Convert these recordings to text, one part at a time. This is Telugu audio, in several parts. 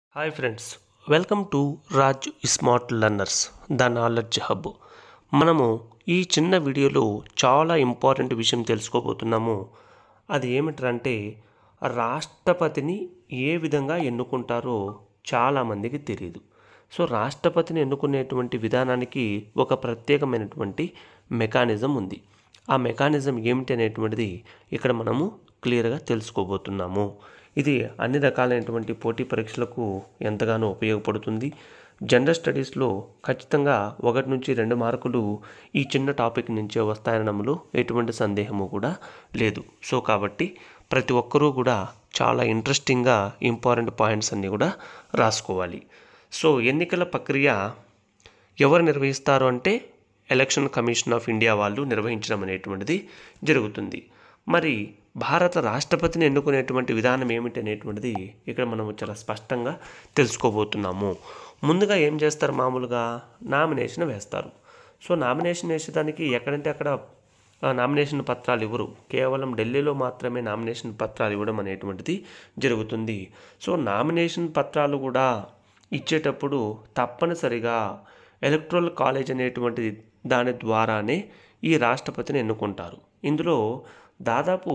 hi friends welcome to Raj smart learners the knowledge hub మనము ఈ చిన్న వీడియోలో చాలా ఇంపార్టెంట్ విషయం తెలుసుకోబోతున్నాము అది ఏమిటంటే రాష్ట్రపతిని ఏ విధంగా ఎన్నుకుంటారో చాలామందికి తెలియదు సో రాష్ట్రపతిని ఎన్నుకునేటువంటి విధానానికి ఒక ప్రత్యేకమైనటువంటి మెకానిజం ఉంది ఆ మెకానిజం ఏమిటి అనేటువంటిది ఇక్కడ మనము క్లియర్గా తెలుసుకోబోతున్నాము ఇది అన్ని రకాలైనటువంటి పోటీ పరీక్షలకు ఎంతగానో ఉపయోగపడుతుంది జనరల్ స్టడీస్లో ఖచ్చితంగా ఒకటి నుంచి రెండు మార్కులు ఈ చిన్న టాపిక్ నుంచే వస్తాయనడంలో ఎటువంటి సందేహము కూడా లేదు సో కాబట్టి ప్రతి ఒక్కరూ కూడా చాలా ఇంట్రెస్టింగ్గా ఇంపార్టెంట్ పాయింట్స్ అన్నీ కూడా రాసుకోవాలి సో ఎన్నికల ప్రక్రియ ఎవరు నిర్వహిస్తారు అంటే ఎలక్షన్ కమిషన్ ఆఫ్ ఇండియా వాళ్ళు నిర్వహించడం అనేటువంటిది జరుగుతుంది మరి భారత రాష్ట్రపతిని ఎన్నుకునేటువంటి విధానం ఏమిటి అనేటువంటిది ఇక్కడ మనం చాలా స్పష్టంగా తెలుసుకోబోతున్నాము ముందుగా ఏం చేస్తారు మామూలుగా నామినేషన్ వేస్తారు సో నామినేషన్ వేసేదానికి ఎక్కడంటే అక్కడ ఆ, నామినేషన్ పత్రాలు ఇవ్వరు కేవలం ఢిల్లీలో మాత్రమే నామినేషన్ పత్రాలు ఇవ్వడం అనేటువంటిది జరుగుతుంది సో నామినేషన్ పత్రాలు కూడా ఇచ్చేటప్పుడు తప్పనిసరిగా ఎలక్ట్రల్ కాలేజ్ అనేటువంటి దాని ద్వారానే ఈ రాష్ట్రపతిని ఎన్నుకుంటారు ఇందులో దాదాపు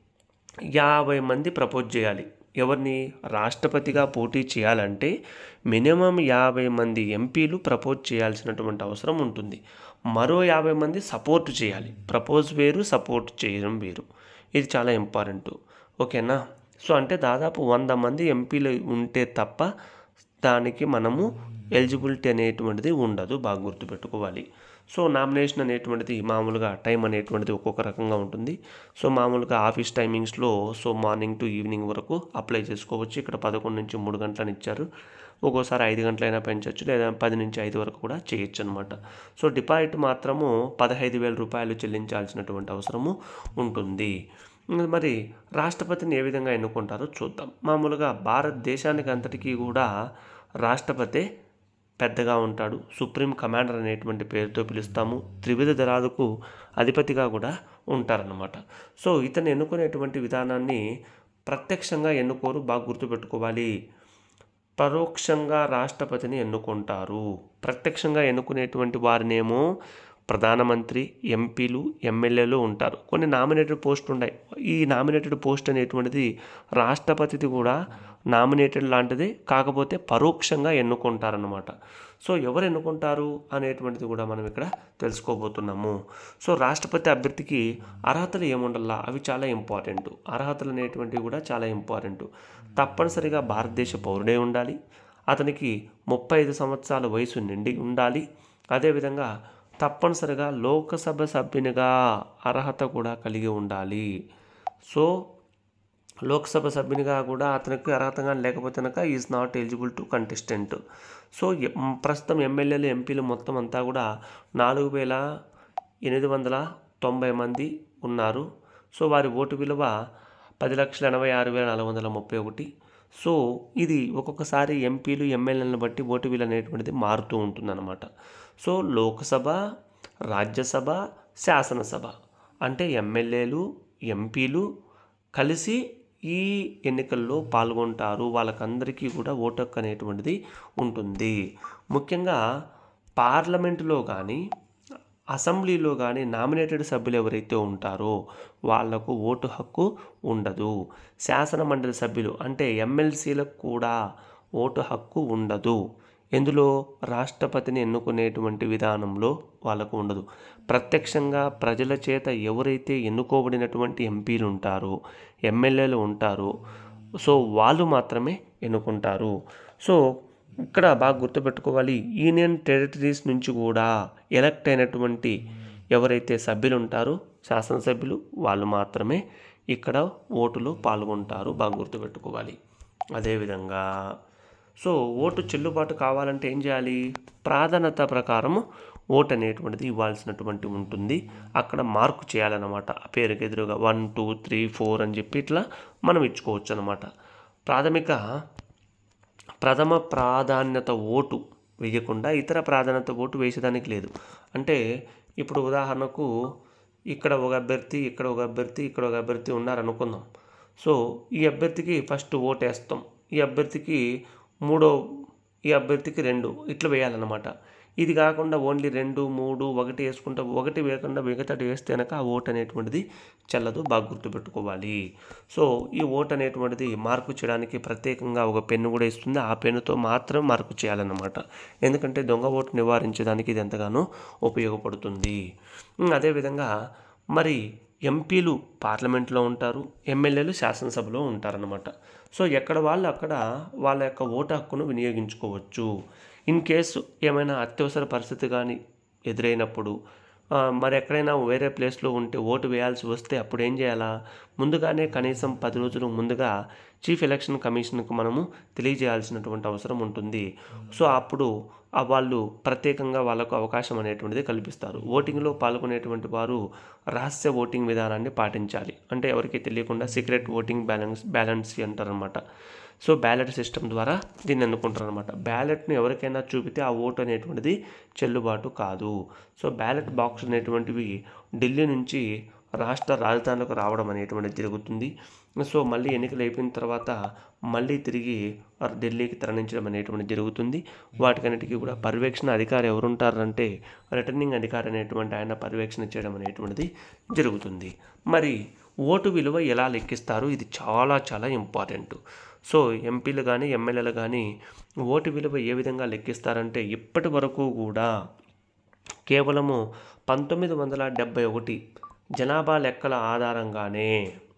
యాభై మంది ప్రపోజ్ చేయాలి ఎవరిని రాష్ట్రపతిగా పోటీ చేయాలంటే మినిమం యాభై మంది ఎంపీలు ప్రపోజ్ చేయాల్సినటువంటి అవసరం ఉంటుంది మరో యాభై మంది సపోర్ట్ చేయాలి ప్రపోజ్ వేరు సపోర్ట్ చేయడం వేరు ఇది చాలా ఇంపార్టెంట్ ఓకేనా సో అంటే దాదాపు వంద మంది ఎంపీలు ఉంటే తప్ప దానికి మనము ఎలిజిబిలిటీ అనేటువంటిది ఉండదు బాగా గుర్తుపెట్టుకోవాలి సో నామినేషన్ అనేటువంటిది మామూలుగా టైం అనేటువంటిది ఒక్కొక్క రకంగా ఉంటుంది సో మామూలుగా ఆఫీస్ టైమింగ్స్లో సో మార్నింగ్ టు ఈవినింగ్ వరకు అప్లై చేసుకోవచ్చు ఇక్కడ పదకొండు నుంచి మూడు గంటలని ఇచ్చారు ఒక్కోసారి ఐదు గంటలైనా పెంచవచ్చు లేదా పది నుంచి ఐదు వరకు కూడా చేయొచ్చు అనమాట సో డిపాజిట్ మాత్రము పదహైదు వేల రూపాయలు చెల్లించాల్సినటువంటి అవసరము ఉంటుంది మరి రాష్ట్రపతిని ఏ విధంగా ఎన్నుకుంటారో చూద్దాం మామూలుగా భారతదేశానికి అంతటికీ కూడా రాష్ట్రపతే పెద్దగా ఉంటాడు సుప్రీం కమాండర్ అనేటువంటి పేరుతో పిలుస్తాము త్రివిధ దళాలకు అధిపతిగా కూడా ఉంటారన్నమాట సో ఇతను ఎన్నుకునేటువంటి విధానాన్ని ప్రత్యక్షంగా ఎన్నుకోరు బాగా గుర్తుపెట్టుకోవాలి పరోక్షంగా రాష్ట్రపతిని ఎన్నుకుంటారు ప్రత్యక్షంగా ఎన్నుకునేటువంటి వారినేమో ప్రధానమంత్రి ఎంపీలు ఎమ్మెల్యేలు ఉంటారు కొన్ని నామినేటెడ్ పోస్టులు ఉన్నాయి ఈ నామినేటెడ్ పోస్ట్ అనేటువంటిది రాష్ట్రపతిది కూడా నామినేటెడ్ లాంటిది కాకపోతే పరోక్షంగా ఎన్నుకుంటారనమాట సో ఎవరు ఎన్నుకుంటారు అనేటువంటిది కూడా మనం ఇక్కడ తెలుసుకోబోతున్నాము సో రాష్ట్రపతి అభ్యర్థికి అర్హతలు ఏముండాలా అవి చాలా ఇంపార్టెంట్ అర్హతలు అనేటువంటివి కూడా చాలా ఇంపార్టెంట్ తప్పనిసరిగా భారతదేశ పౌరుడే ఉండాలి అతనికి ముప్పై ఐదు సంవత్సరాల వయసు నిండి ఉండాలి అదేవిధంగా తప్పనిసరిగా లోకసభ సభ్యునిగా అర్హత కూడా కలిగి ఉండాలి సో లోక్సభ సభ్యునిగా కూడా అతనికి అర్హతగా లేకపోతే కనుక is not eligible to contestant so uh- um, ప్రస్తుతం ఎమ్మెల్యేలు ఎంపీలు మొత్తం అంతా కూడా నాలుగు వేల ఎనిమిది వందల తొంభై మంది ఉన్నారు సో వారి ఓటు విలువ పది లక్షల ఎనభై ఆరు వేల నాలుగు వందల ముప్పై ఒకటి సో ఇది ఒక్కొక్కసారి ఎంపీలు ఎమ్మెల్యేలను బట్టి ఓటు విలువ అనేటువంటిది మారుతూ ఉంటుందన్నమాట సో లోక్సభ రాజ్యసభ శాసనసభ అంటే ఎమ్మెల్యేలు ఎంపీలు కలిసి ఈ ఎన్నికల్లో పాల్గొంటారు వాళ్ళకందరికీ కూడా ఓటు హక్కు అనేటువంటిది ఉంటుంది ముఖ్యంగా పార్లమెంటులో కానీ అసెంబ్లీలో కానీ నామినేటెడ్ సభ్యులు ఎవరైతే ఉంటారో వాళ్లకు ఓటు హక్కు ఉండదు శాసన మండలి సభ్యులు అంటే ఎమ్మెల్సీలకు కూడా ఓటు హక్కు ఉండదు ఎందులో రాష్ట్రపతిని ఎన్నుకునేటువంటి విధానంలో వాళ్ళకు ఉండదు ప్రత్యక్షంగా ప్రజల చేత ఎవరైతే ఎన్నుకోబడినటువంటి ఎంపీలు ఉంటారో ఎమ్మెల్యేలు ఉంటారో సో వాళ్ళు మాత్రమే ఎన్నుకుంటారు సో ఇక్కడ బాగా గుర్తుపెట్టుకోవాలి యూనియన్ టెరిటరీస్ నుంచి కూడా ఎలక్ట్ అయినటువంటి ఎవరైతే సభ్యులు ఉంటారో శాసనసభ్యులు వాళ్ళు మాత్రమే ఇక్కడ ఓటులో పాల్గొంటారు బాగా గుర్తుపెట్టుకోవాలి అదేవిధంగా సో ఓటు చెల్లుబాటు కావాలంటే ఏం చేయాలి ప్రాధాన్యత ప్రకారం ఓటు అనేటువంటిది ఇవ్వాల్సినటువంటి ఉంటుంది అక్కడ మార్కు చేయాలన్నమాట ఆ పేరుకి ఎదురుగా వన్ టూ త్రీ ఫోర్ అని చెప్పి ఇట్లా మనం ఇచ్చుకోవచ్చు అనమాట ప్రాథమిక ప్రథమ ప్రాధాన్యత ఓటు వేయకుండా ఇతర ప్రాధాన్యత ఓటు వేసేదానికి లేదు అంటే ఇప్పుడు ఉదాహరణకు ఇక్కడ ఒక అభ్యర్థి ఇక్కడ ఒక అభ్యర్థి ఇక్కడ ఒక అభ్యర్థి ఉన్నారనుకుందాం సో ఈ అభ్యర్థికి ఫస్ట్ ఓటు వేస్తాం ఈ అభ్యర్థికి మూడో ఈ అభ్యర్థికి రెండు ఇట్లా వేయాలన్నమాట ఇది కాకుండా ఓన్లీ రెండు మూడు ఒకటి వేసుకుంటా ఒకటి వేయకుండా మిగతాటి వేస్తే కనుక ఆ ఓట్ అనేటువంటిది చెల్లదు బాగా గుర్తుపెట్టుకోవాలి సో ఈ ఓట్ అనేటువంటిది మార్కు చేయడానికి ప్రత్యేకంగా ఒక పెన్ను కూడా ఇస్తుంది ఆ పెన్నుతో మాత్రం మార్కు చేయాలన్నమాట ఎందుకంటే దొంగ ఓటు నివారించడానికి ఇది ఎంతగానో ఉపయోగపడుతుంది ఉమ్, అదేవిధంగా మరి ఎంపీలు పార్లమెంట్లో ఉంటారు ఎమ్మెల్యేలు శాసనసభలో ఉంటారన్నమాట సో ఎక్కడ వాళ్ళు అక్కడ వాళ్ళ యొక్క ఓటు హక్కును వినియోగించుకోవచ్చు ఇన్ కేసు ఏమైనా అత్యవసర పరిస్థితి కానీ ఎదురైనప్పుడు ఆ, మరి ఎక్కడైనా వేరే ప్లేస్లో ఉంటే ఓటు వేయాల్సి వస్తే అప్పుడు ఏం చేయాలా ముందుగానే కనీసం పది రోజులు ముందుగా చీఫ్ ఎలక్షన్ కమిషన్కు మనము తెలియజేయాల్సినటువంటి అవసరం ఉంటుంది సో అప్పుడు ఆ వాళ్ళు ప్రత్యేకంగా వాళ్ళకు అవకాశం అనేటువంటిది కల్పిస్తారు ఓటింగ్లో పాల్గొనేటువంటి వారు రహస్య ఓటింగ్ విధానాన్ని పాటించాలి అంటే ఎవరికి తెలియకుండా సీక్రెట్ ఓటింగ్ బ్యాలెన్స్ బ్యాలెన్స్ అంటారనమాట సో బ్యాలెట్ సిస్టమ్ ద్వారా దీన్ని ఎన్నుకుంటారు అనమాట బ్యాలెట్ని ఎవరికైనా చూపితే ఆ ఓటు అనేటువంటిది చెల్లుబాటు కాదు సో బ్యాలెట్ బాక్స్ అనేటువంటివి ఢిల్లీ నుంచి రాష్ట్ర రాజధానులకు రావడం అనేటువంటిది జరుగుతుంది సో మళ్ళీ ఎన్నికలు అయిపోయిన తర్వాత మళ్ళీ తిరిగి ఢిల్లీకి తరలించడం అనేటువంటిది జరుగుతుంది వాటికన్నిటికీ కూడా పర్యవేక్షణ అధికారి ఎవరుంటారంటే రిటర్నింగ్ అధికారి అనేటువంటి ఆయన పర్యవేక్షణ చేయడం అనేటువంటిది జరుగుతుంది మరి ఓటు విలువ ఎలా లెక్కిస్తారు ఇది చాలా చాలా ఇంపార్టెంట్ సో ఎంపీలు కానీ ఎమ్మెల్యేలు కానీ ఓటు విలువ ఏ విధంగా లెక్కిస్తారంటే ఇప్పటి వరకు కూడా కేవలము పంతొమ్మిది వందల డెబ్భై ఒకటి జనాభా లెక్కల ఆధారంగానే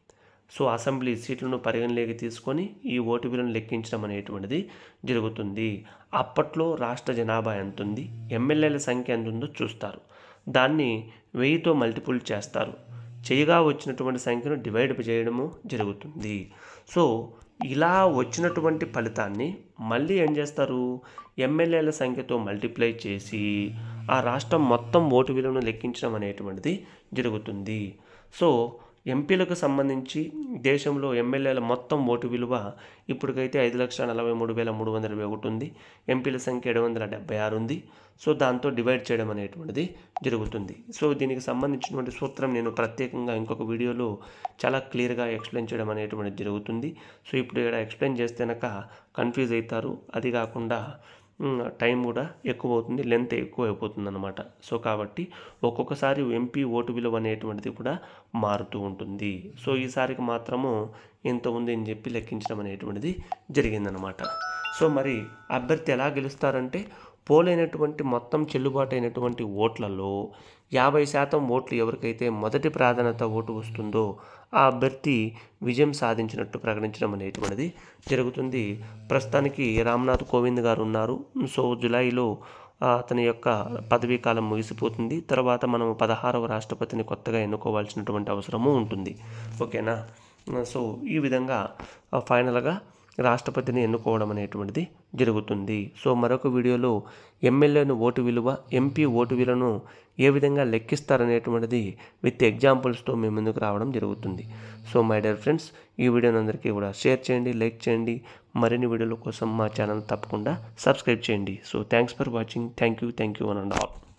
సో అసెంబ్లీ సీట్లను పరిగణలోకి తీసుకొని ఈ ఓటు విలువను లెక్కించడం అనేటువంటిది జరుగుతుంది అప్పట్లో రాష్ట్ర జనాభా ఎంత ఉంది ఎమ్మెల్యేల సంఖ్య ఎంత ఉందో చూస్తారు దాన్ని వెయ్యితో మల్టిపుల్ చేస్తారు చేయగా వచ్చినటువంటి సంఖ్యను డివైడ్ చేయడము జరుగుతుంది సో ఇలా వచ్చినటువంటి ఫలితాన్ని మళ్ళీ ఏం చేస్తారు ఎమ్మెల్యేల సంఖ్యతో మల్టిప్లై చేసి ఆ రాష్ట్రం మొత్తం ఓటు విలువను లెక్కించడం అనేటువంటిది జరుగుతుంది సో ఎంపీలకు సంబంధించి దేశంలో ఎమ్మెల్యేల మొత్తం ఓటు విలువ ఇప్పటికైతే ఐదు లక్షల నలభై మూడు వేల మూడు వందల ఇరవై ఒకటి ఉంది ఎంపీల సంఖ్య ఏడు వందల డెబ్బై ఆరు ఉంది సో దాంతో డివైడ్ చేయడం అనేటువంటిది జరుగుతుంది సో దీనికి సంబంధించినటువంటి సూత్రం నేను ప్రత్యేకంగా ఇంకొక వీడియోలో చాలా క్లియర్గా ఎక్స్ప్లెయిన్ చేయడం అనేటువంటిది జరుగుతుంది సో ఇప్పుడు ఇక్కడ ఎక్స్ప్లెయిన్ చేస్తేనక కన్ఫ్యూజ్ అవుతారు అది కాకుండా మ్, టైం కూడా ఎక్కువ అవుతుంది లెంత్ ఎక్కువ అయిపోతుంది అనమాట సో కాబట్టి ఒక్కొక్కసారి ఎంపీ ఓటు విలువ అనేటువంటిది కూడా మారుతూ ఉంటుంది సో ఈసారికి మాత్రము ఎంత ఉంది అని చెప్పి లెక్కించడం అనేటువంటిది జరిగిందనమాట సో మరి అభ్యర్థి ఎలా గెలుస్తారంటే పోలైనటువంటి మొత్తం చెల్లుబాటు అయినటువంటి ఓట్లలో యాభై శాతం ఓట్లు ఎవరికైతే మొదటి ప్రాధాన్యత ఓటు వస్తుందో ఆ అభ్యర్థి విజయం సాధించినట్టు ప్రకటించడం అనేటువంటిది జరుగుతుంది ప్రస్తుతానికి రామ్నాథ్ కోవింద్ గారు ఉన్నారు సో జులైలో ఆ, అతని యొక్క పదవీ కాలం ముగిసిపోతుంది తర్వాత మనం పదహారవ రాష్ట్రపతిని కొత్తగా ఎన్నుకోవాల్సినటువంటి అవసరము ఉంటుంది ఓకేనా సో ఈ విధంగా ఆ, ఫైనల్గా రాష్ట్రపతిని ఎన్నుకోవడం అనేటువంటిది జరుగుతుంది సో మరొక వీడియోలో ఎమ్మెల్యేను ఓటు విలువ ఎంపీ ఓటు విలువను ఏ విధంగా లెక్కిస్తారనేటువంటిది విత్ ఎగ్జాంపుల్స్తో మీ ముందుకు రావడం జరుగుతుంది సో మై డియర్ ఫ్రెండ్స్ ఈ వీడియోని అందరికీ కూడా షేర్ చేయండి లైక్ చేయండి మరిన్ని వీడియోల కోసం మా ఛానల్ తప్పకుండా సబ్స్క్రైబ్ చేయండి so thanks for watching thank you thank you one and all